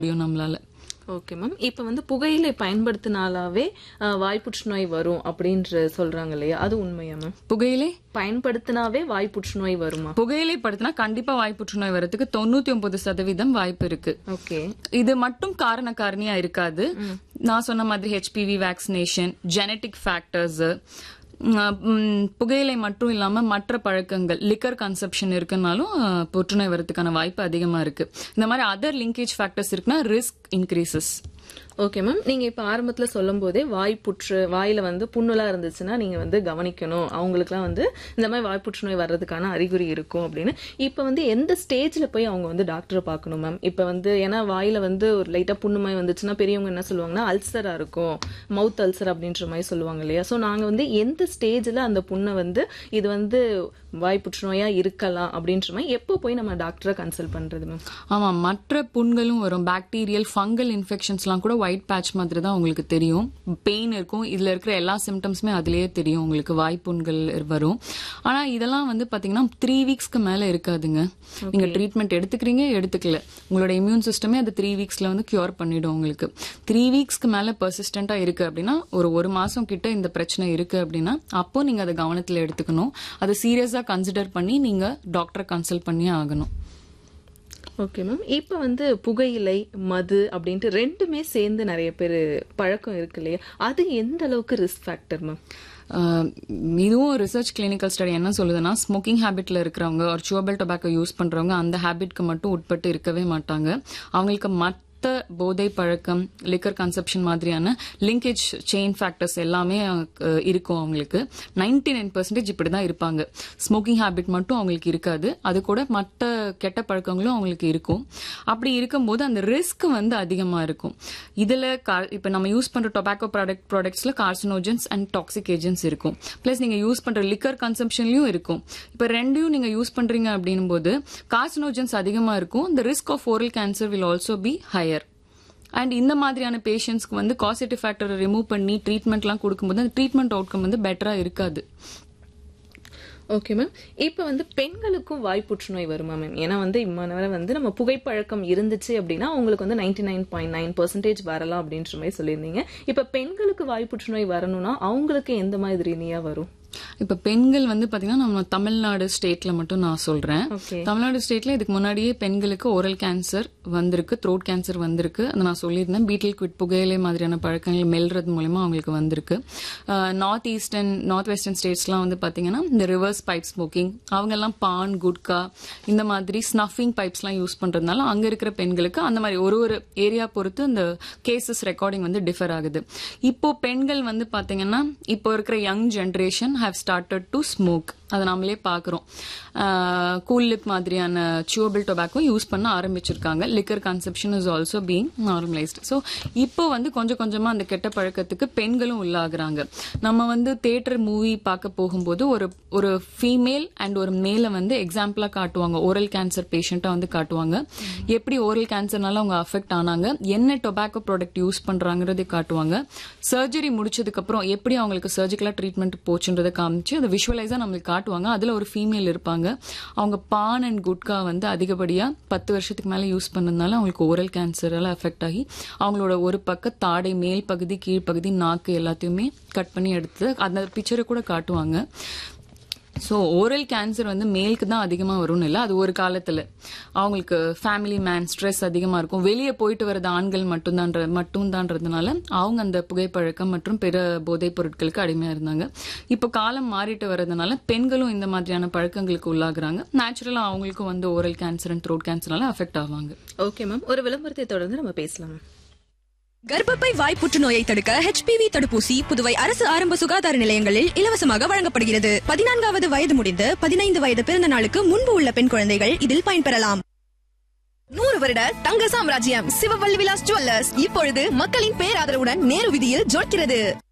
முடியும் நம்மளால okay ma'am இப்ப வந்து புகையிலை பயன்படுத்தினாலாவே அஹ், வாய் புற்றுநோய் வரும் அப்படின்ற சொல்றாங்க இல்லையா அது உண்மையா மேம் புகையிலை பயன்படுத்தினாவே வாய் புற்றுநோய் வருமா புகையிலை படுத்தினா கண்டிப்பா வாய் புற்றுநோய் வரதுக்கு தொண்ணூத்தி ஒன்பது சதவீதம் வாய்ப்பு இருக்கு ஓகே இது மட்டும் காரண காரணியா இருக்காது நான் சொன்ன மாதிரி ஹெச்பிவி வேக்சினேஷன் ஜெனட்டிக் ஃபேக்டர்ஸ் புகையிலை மட்டும் இல்லாம மற்ற பழக்கங்கள் லிக்கர் கன்சப்ஷன் இருக்குனாலும் அஹ், புற்றுநோய் வரதுக்கான வாய்ப்பு அதிகமா இருக்கு இந்த மாதிரி அதர் லிங்கேஜ் ஃபேக்டர்ஸ் இருக்குன்னா ரிஸ்க் இன்க்ரீசஸ் ஓகே மேம் நீங்க இப்ப ஆரம்பத்துல சொல்லும் போதே வாய் புற்று வாயில வந்து புண்ணுலா இருந்துச்சுன்னா நீங்க வந்து கவனிக்கணும் அவங்களுக்குலாம் வந்து இந்த மாதிரி வாய் புற்றுநோய் வர்றதுக்கான அறிகுறி இருக்கும் அப்படின்னு இப்ப வந்து எந்த ஸ்டேஜ்ல போய் அவங்க வந்து டாக்டரை பார்க்கணும் மேம் இப்ப வந்து ஏன்னா வாயில வந்து ஒரு லைட்டா புண்ணு மாதிரி வந்துச்சுன்னா பெரியவங்க என்ன சொல்லுவாங்கன்னா அல்சரா இருக்கும் மவுத் அல்சர் அப்படின்ற மாதிரி சொல்லுவாங்க இல்லையா சோ நாங்க வந்து எந்த ஸ்டேஜ்ல அந்த புண்ணை வந்து இது வந்து வாய் புற்றுநோயா இருக்கலாம் அப்படின்ற மாதிரி எப்போ போய் நம்ம டாக்டரை கன்சல்ட் பண்றது மேம் ஆமா மற்ற புண்களும் வரும் பாக்டீரியல் ஃபங்கல் இன்ஃபெக்ஷன்ஸ்லாம் கூட ஒயிட் பேட்ச் மாதிரி தான் உங்களுக்கு தெரியும் பெயின் இருக்கும் இதுல இருக்கிற எல்லா சிம்டம்ஸுமே அதுலயே தெரியும் உங்களுக்கு வாய் புண்கள் வரும் ஆனா இதெல்லாம் வந்து பாத்தீங்கன்னா த்ரீ வீக்ஸ்க்கு மேல இருக்காதுங்க நீங்க ட்ரீட்மெண்ட் எடுத்துக்கிறீங்க எடுத்துக்கல உங்களோட இம்யூன் சிஸ்டமே அது த்ரீ வீக்ஸ்ல வந்து கியூர் பண்ணிடும் உங்களுக்கு த்ரீ வீக்ஸ்க்கு மேல பர்சிஸ்டண்டா இருக்கு அப்படின்னா ஒரு ஒரு மாசம் கிட்ட இந்த பிரச்சனை இருக்கு அப்படின்னா அப்போ நீங்க அதை கவனத்துல எடுத்துக்கணும் அதை சீரியஸா கன்சிடர் பண்ணி நீங்க டாக்டரை கன்சல்ட் பண்ணி ஆகணும் ஓகே மேம் இப்போ வந்து புகையிலை மது அப்படின்ட்டு ரெண்டுமே சேர்ந்து நிறைய பேர் பழக்கம் இருக்கு இல்லையா அது எந்த அளவுக்கு ரிஸ்க் ஃபேக்டர் மேம் ஆஹ் இதுவும் ரிசர்ச் கிளினிக்கல் ஸ்டடி என்ன சொல்லுதுன்னா ஸ்மோக்கிங் ஹேபிட்ல இருக்கிறவங்க ஒரு சுவபல் டொபாக்கோ யூஸ் பண்றவங்க அந்த ஹேபிட்க்கு மட்டும் உட்பட்டு இருக்கவே மாட்டாங்க அவங்களுக்கு மற்ற போதை பழக்கம் லிக்கர் கன்சப்ஷன் மாதிரியான லிங்கேஜ் செயின் ஃபேக்டர்ஸ் எல்லாமே அஹ், இருக்கும் அவங்களுக்கு நைன்டி நைன் பர்சன்டேஜ் இப்படிதான் இருப்பாங்க ஸ்மோக்கிங் ஹேபிட் மட்டும் அவங்களுக்கு இருக்காது அது கூட மற்ற கெட்ட பழக்கங்களும் அவங்களுக்கு இருக்கும் அப்படி இருக்கும்போது அந்த ரிஸ்க் வந்து அதிகமா இருக்கும் இதுல கா- இப்ப நம்ம யூஸ் பண்ற டொபாக்கோ ப்ராடக்ட் ப்ராடக்ட்ஸ்ல கார்சினோஜன்ஸ் அண்ட் டாக்ஸிக் ஏஜென்ட்ஸ் இருக்கும் பிளஸ் நீங்க யூஸ் பண்ற லிக்கர் கன்சம்ஷன்லயும் இருக்கும் இப்ப ரெண்டையும் நீங்க யூஸ் பண்றீங்க அப்படின்னும் போது கார்சினோஜன்ஸ் அதிகமா இருக்கும் the risk of oral cancer will also be higher and இந்த மாதிரியான பேஷண்ட்ஸ்க்கு வந்து காசிட்டிவ் ஃபேக்டரை ரிமூவ் பண்ணி ட்ரீட்மெண்ட்லாம் கொடுக்கும்போது அந்த ட்ரீட்மெண்ட் அவுட்கம் வந்து பெட்டரா இருக்காது ஓகே மேம் இப்போ வந்து பெண்களுக்கும் வாய் புற்றுநோய் வருமா மேம் ஏன்னா வந்து இம்மானவரை வந்து நம்ம புகைப்பழக்கம் இருந்துச்சு அப்படின்னா அவங்களுக்கு வந்து ninety nine point nine percentage வரலாம் அப்படின்ற மாதிரி சொல்லியிருந்தீங்க இப்போ பெண்களுக்கு வாய் புற்றுநோய் வரணும்னா அவங்களுக்கு எந்த மாதிரி நீயா வரும் இப்ப பெண்கள் வந்து பாத்தீங்கன்னா நம்ம தமிழ்நாடு ஸ்டேட்ல மட்டும் நான் சொல்றேன் ஓகே தமிழ்நாடு ஸ்டேட்ல இதுக்கு முன்னாடியே பெண்களுக்கு ஓரல் கேன்சர் வந்திருக்கு த்ரோட் கேன்சர் வந்திருக்கு அதை நான் சொல்லியிருந்தேன் பீட்டில் குவிட் புகையிலை மாதிரியான பழக்கங்கள் மெல்றது மூலமா அவங்களுக்கு வந்திருக்கு நார்த் ஈஸ்டர்ன் நார்த் வெஸ்டர்ன் ஸ்டேட்ஸ்லாம் வந்து பாத்தீங்கன்னா இந்த ரிவர்ஸ் பைப் ஸ்மோக்கிங் அவங்க எல்லாம் பான் குட்கா இந்த மாதிரி ஸ்னஃபிங் பைப்ஸ்லாம் யூஸ் பண்றதுனால அங்க இருக்கிற பெண்களுக்கு அந்த மாதிரி ஒரு ஒரு ஏரியா பொறுத்து இந்த கேசஸ் ரெக்கார்டிங் வந்து டிஃபர் ஆகுது இப்போ பெண்கள் வந்து பாத்தீங்கன்னா இப்போ இருக்கிற young generation have started to smoke அதை நம்மளே பார்க்குறோம் கூல் லிப் மாதிரியான சியூபிள் டொபாக்கோ யூஸ் பண்ண ஆரம்பிச்சிருக்காங்க liquor consumption is also being normalised so இப்போ வந்து கொஞ்சம் கொஞ்சமாக அந்த கெட்ட பழக்கத்துக்கு பெண்களும் உள்ளாகுறாங்க நம்ம வந்து தேட்டர் மூவி பார்க்க போகும்போது ஒரு ஒரு ஃபீமேல் அண்ட் ஒரு மேலை வந்து எக்ஸாம்பிளாக காட்டுவாங்க ஓரல் கேன்சர் பேஷண்ட்டாக வந்து காட்டுவாங்க எப்படி ஓரல் கேன்சர்னால அவங்க அஃபெக்ட் ஆனாங்க என்ன டொபாக்கோ ப்ராடக்ட் யூஸ் பண்ணுறாங்கிறதை காட்டுவாங்க சர்ஜரி முடிச்சதுக்கப்புறம் எப்படி அவங்களுக்கு சர்ஜிக்கலாக ட்ரீட்மெண்ட் போச்சுன்றதை காமிச்சு அதை விஷுவலைஸாக நம்மளுக்கு காட்டுவாங்க அதில் ஒரு ஃபீமேல் இருப்பாங்க அவங்க பான் அண்ட் குட்கா வந்து அதிகப்படியாக பத்து வருஷத்துக்கு மேலே யூஸ் பண்ணதுனால அவங்களுக்கு ஓரல் கேன்சரால் அஃபெக்ட் ஆகி அவங்களோட ஒரு பக்க தாடை மேல் பகுதி கீழ்ப்பகுதி நாக்கு எல்லாத்தையுமே கட் பண்ணி எடுத்து அந்த பிக்சரை கூட காட்டுவாங்க ஸோ ஓரல் கேன்சர் வந்து மேலுக்கு தான் அதிகமாக வரும்னு இல்லை அது ஒரு காலத்தில் அவங்களுக்கு ஃபேமிலி மேன் ஸ்ட்ரெஸ் அதிகமாக இருக்கும் வெளியே போயிட்டு வர்றது ஆண்கள் மட்டும்தான்ற மட்டும்தான்றதுனால அவங்க அந்த புகைப்பழக்கம் மற்றும் பிற போதைப் பொருட்களுக்கு அடிமையாக இருந்தாங்க இப்போ காலம் மாறிட்டு வர்றதுனால பெண்களும் இந்த மாதிரியான பழக்கங்களுக்கு உள்ளாகுறாங்க நேச்சுரலாக அவங்களுக்கும் வந்து ஓரல் கேன்சர் அண்ட் த்ரோட் கேன்சர்னால அஃபெக்ட் ஆவாங்க ஓகே மேம் ஒரு விளம்பரத்தை தொடர்ந்து நம்ம பேசலாம் மேம் கர்ப்பப்பை வாய் புற்றுநோயை தடுக்க HPV தடுப்பூசி புதுவை அரசு ஆரம்ப சுகாதார நிலையங்களில் இலவசமாக வழங்கப்படுகிறது பதினான்காவது வயது முடிந்து பதினைந்து வயது பிறந்த நாளுக்கு முன்பு உள்ள பெண் குழந்தைகள் இதில் பயன்பெறலாம் நூறு வருட தங்க சாம்ராஜ்யம் சிவவல்லி விலாஸ் ஜுவல்லர்ஸ் இப்பொழுது மக்களின் பேராதரவுடன் நேரு விதியில் ஜொலிக்கிறது